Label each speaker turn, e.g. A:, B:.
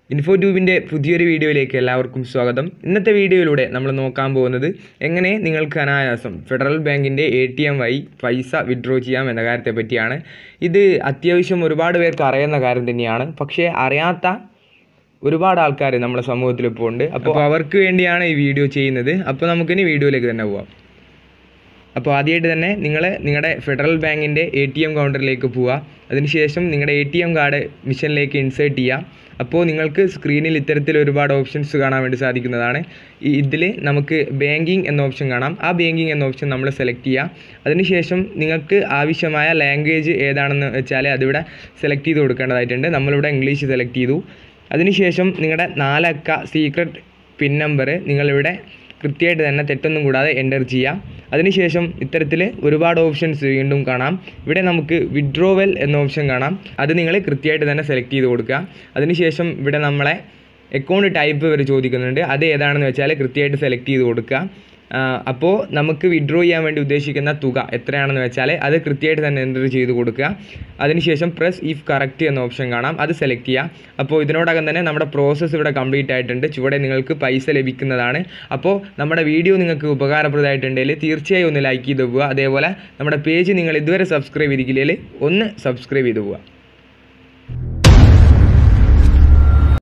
A: info ട്യൂബിൻ്റെ പുതിയൊരു വീഡിയോയിലേക്ക് എല്ലാവർക്കും സ്വാഗതം ഇന്നത്തെ വീഡിയോയിലൂടെ നമ്മൾ നോക്കാൻ പോകുന്നത് എങ്ങനെ നിങ്ങൾക്ക് അനായാസം ഫെഡറൽ ബാങ്കിൻ്റെ എ ടി എം വഴി പൈസ വിഡ്രോ ചെയ്യാം എന്ന കാര്യത്തെ പറ്റിയാണ് ഇത് അത്യാവശ്യം ഒരുപാട് പേർക്ക് അറിയുന്ന കാര്യം തന്നെയാണ് പക്ഷേ അറിയാത്ത ഒരുപാട് ആൾക്കാർ നമ്മുടെ സമൂഹത്തിൽ ഇപ്പോൾ ഉണ്ട് അപ്പോൾ അവർക്ക് വേണ്ടിയാണ് ഈ വീഡിയോ ചെയ്യുന്നത് അപ്പോൾ നമുക്കിനി വീഡിയോയിലേക്ക് തന്നെ പോവാം അപ്പോൾ ആദ്യമായിട്ട് തന്നെ നിങ്ങൾ നിങ്ങളുടെ ഫെഡറൽ ബാങ്കിൻ്റെ എ ടി എം കൗണ്ടറിലേക്ക് പോവുക അതിനുശേഷം നിങ്ങളുടെ എ ടി എം കാർഡ് മിഷനിലേക്ക് ഇൻസേർട്ട് ചെയ്യുക അപ്പോൾ നിങ്ങൾക്ക് സ്ക്രീനിൽ ഇത്തരത്തിൽ ഒരുപാട് ഓപ്ഷൻസ് കാണാൻ വേണ്ടി സാധിക്കുന്നതാണ് ഇതിൽ നമുക്ക് ബാങ്കിങ് എന്ന ഓപ്ഷൻ കാണാം ആ ബാങ്കിങ് എന്ന ഓപ്ഷൻ നമ്മൾ സെലക്ട് ചെയ്യുക അതിനുശേഷം നിങ്ങൾക്ക് ആവശ്യമായ ലാംഗ്വേജ് ഏതാണെന്ന് വെച്ചാൽ അതിവിടെ സെലക്ട് ചെയ്ത് കൊടുക്കേണ്ടതായിട്ടുണ്ട് നമ്മളിവിടെ ഇംഗ്ലീഷ് സെലക്ട് ചെയ്തു അതിനുശേഷം നിങ്ങളുടെ നാലക്ക സീക്രട്ട് പിൻ നമ്പർ നിങ്ങളിവിടെ കൃത്യമായിട്ട് തന്നെ തെറ്റൊന്നും കൂടാതെ എൻ്റർ ചെയ്യാം അതിനുശേഷം ഇത്തരത്തിൽ ഒരുപാട് ഓപ്ഷൻസ് വീണ്ടും കാണാം ഇവിടെ നമുക്ക് വിഡ്രോവൽ എന്ന ഓപ്ഷൻ കാണാം അത് നിങ്ങൾ കൃത്യമായിട്ട് തന്നെ സെലക്ട് ചെയ്ത് കൊടുക്കുക അതിനുശേഷം ഇവിടെ നമ്മളെ അക്കൗണ്ട് ടൈപ്പ് വരെ ചോദിക്കുന്നുണ്ട് അത് ഏതാണെന്ന് വെച്ചാൽ കൃത്യമായിട്ട് സെലക്ട് ചെയ്ത് കൊടുക്കുക അപ്പോൾ നമുക്ക് വിഡ്രോ ചെയ്യാൻ വേണ്ടി ഉദ്ദേശിക്കുന്ന തുക എത്രയാണെന്ന് വെച്ചാൽ അത് കൃത്യമായിട്ട് തന്നെ എൻ്റർ ചെയ്ത് കൊടുക്കുക അതിനുശേഷം പ്രസ് ഇഫ് കറക്റ്റ് എന്ന ഓപ്ഷൻ കാണാം അത് സെലക്ട് ചെയ്യുക അപ്പോൾ ഇതിനോടകം തന്നെ നമ്മുടെ പ്രോസസ്സ് ഇവിടെ കംപ്ലീറ്റ് ആയിട്ടുണ്ട് ചുവടെ നിങ്ങൾക്ക് പൈസ ലഭിക്കുന്നതാണ് അപ്പോൾ നമ്മുടെ വീഡിയോ നിങ്ങൾക്ക് ഉപകാരപ്രദമായിട്ടുണ്ടെങ്കിൽ തീർച്ചയായും ഒന്ന് ലൈക്ക് ചെയ്ത് പോവുക അതേപോലെ നമ്മുടെ പേജ് നിങ്ങൾ ഇതുവരെ സബ്സ്ക്രൈബ് ചെയ്തിട്ടില്ലെങ്കിൽ ഒന്ന് സബ്സ്ക്രൈബ് ചെയ്ത് പോവുക